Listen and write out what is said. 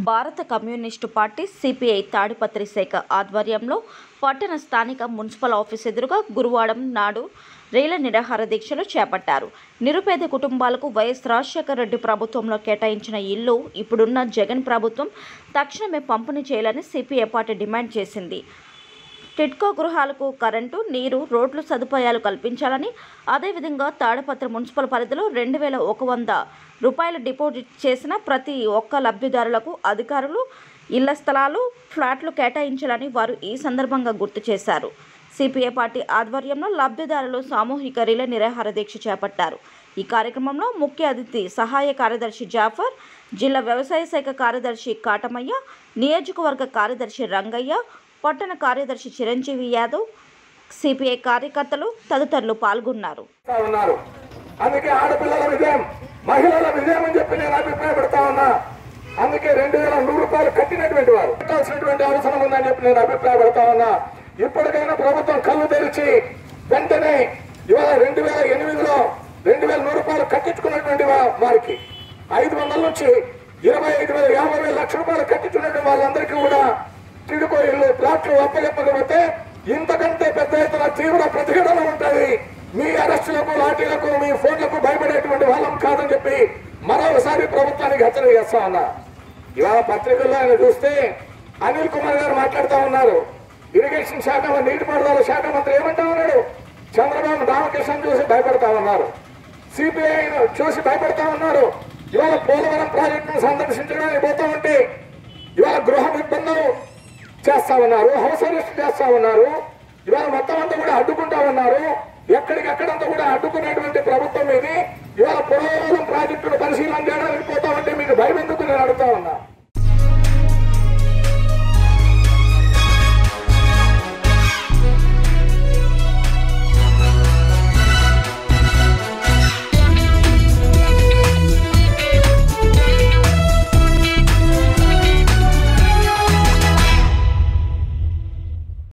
భారత communist party CPI Tadipatri శాఖ ఆధ్వర్యంలో పట్టణ స్థానిక మున్సిపల్ ఆఫీస్ ఎదురుగా గురువారం నాడు రేల నిరాహార దీక్షలు చేపట్టారు నిరుపేద కుటుంబాలకు వైఎస్ రాజశేఖర రెడ్డి ప్రభుత్వంలో కేటాయించిన ఇల్లు ఇప్పుడున్న జగన్ ప్రభుత్వం తక్షణమే పంపిణీ చేయాలని సిపిఐ పార్టీ డిమాండ్ చేసింది టిడ్కో గృహాలకు కరెంటు నీరు రోడ్లు సదుపాయాలు కల్పించాలని అదేవిధంగా తాడపత్రి మున్సిపల్ పరిధిలో రెండు వేల ఒక వంద రూపాయలు డిపాజిట్ చేసిన ప్రతి ఒక్క లబ్ధిదారులకు అధికారులు ఇళ్ల స్థలాలు ఫ్లాట్లు కేటాయించాలని వారు ఈ సందర్భంగా గుర్తు చేశారు సిపిఐ పార్టీ ఆధ్వర్యంలో లబ్ధిదారులు సామూహిక రిలే నిరాహార దీక్ష చేపట్టారు ఈ కార్యక్రమంలో ముఖ్య అతిథి సహాయ కార్యదర్శి జాఫర్ జిల్లా వ్యవసాయ శాఖ కార్యదర్శి కాటమయ్య నియోజకవర్గ కార్యదర్శి రంగయ్య పట్టణ కార్యదర్శి చిరంజీవి యాదవ్ సిపిఐ కార్యకర్తలు తదితరులు పాల్గొన్నారు చేస్తా ఉన్నారు అందుకే ఆడపిల్లల విజయం మహిళల విజయం అని చెప్పి నేను అభిప్రాయపడతా ఉన్నా అందుకే రెండు వేల నూరు రూపాయలు కట్టినటువంటి వారు కట్టాల్సినటువంటి అవసరం ఉందని చెప్పి నేను అభిప్రాయపడతా ఉన్నా ఇప్పటికైనా ప్రభుత్వం కళ్ళు తెరిచి వెంటనే ఇవాళ రెండు వేల ఎనిమిదిలో రెండు వేల నూరు రూపాయలు కట్టించుకున్నటువంటి వా- వారికి ఐదు వందల నుంచి ఇరవై ఐదు వేల యాభై వేల లక్షల రూపాయలు కట్టించుకున్నటువంటి వాళ్ళందరికీ కూడా టిడుకో ఇల్లు ప్లాట్లు అప్పచెప్పకపోతే ఇంతకంటే పెద్ద ఎత్తున తీవ్ర ప్రతిఘటన ఉంటుంది మీ అరెస్టులకు లాఠీలకు మీ ఫోన్లకు భయపడేటువంటి వాళ్ళం కాదని చెప్పి మరోసారి ప్రభుత్వానికి హెచ్చరిక చేస్తా ఉన్నా ఇవాళ పత్రికల్లో ఆయన చూస్తే అనిల్ కుమార్ గారు మాట్లాడుతూ ఉన్నారు ఇరిగేషన్ శాఖ నీటిపారుదల శాఖ మంత్రి ఏమంటా ఉన్నాడు చంద్రబాబు రామకృష్ణ చూసి భయపడతా ఉన్నారు సిపిఐ చూసి భయపడతా ఉన్నారు ఇవాళ పోలవరం ప్రాజెక్టును సందర్శించడానికి పోతా ఉంటే ఇవాళ గృహ ఇబ్బందులు చేస్తా ఉన్నారు హౌస్ అరెస్ట్ చేస్తా ఉన్నారు ఇవాళ మొత్తం అంతా కూడా అడ్డుకుంటా ఉన్నారు ఎక్కడికెక్కడంతా కూడా అడ్డుకునేటువంటి ప్రభుత్వం ఇది ఇవాళ పోలవరం ప్రాజెక్టును పరిశీలన చేయడానికి పోతా ఉంటే మీకు భయం ఎందుకు నేను అడుగుతా ఉన్నా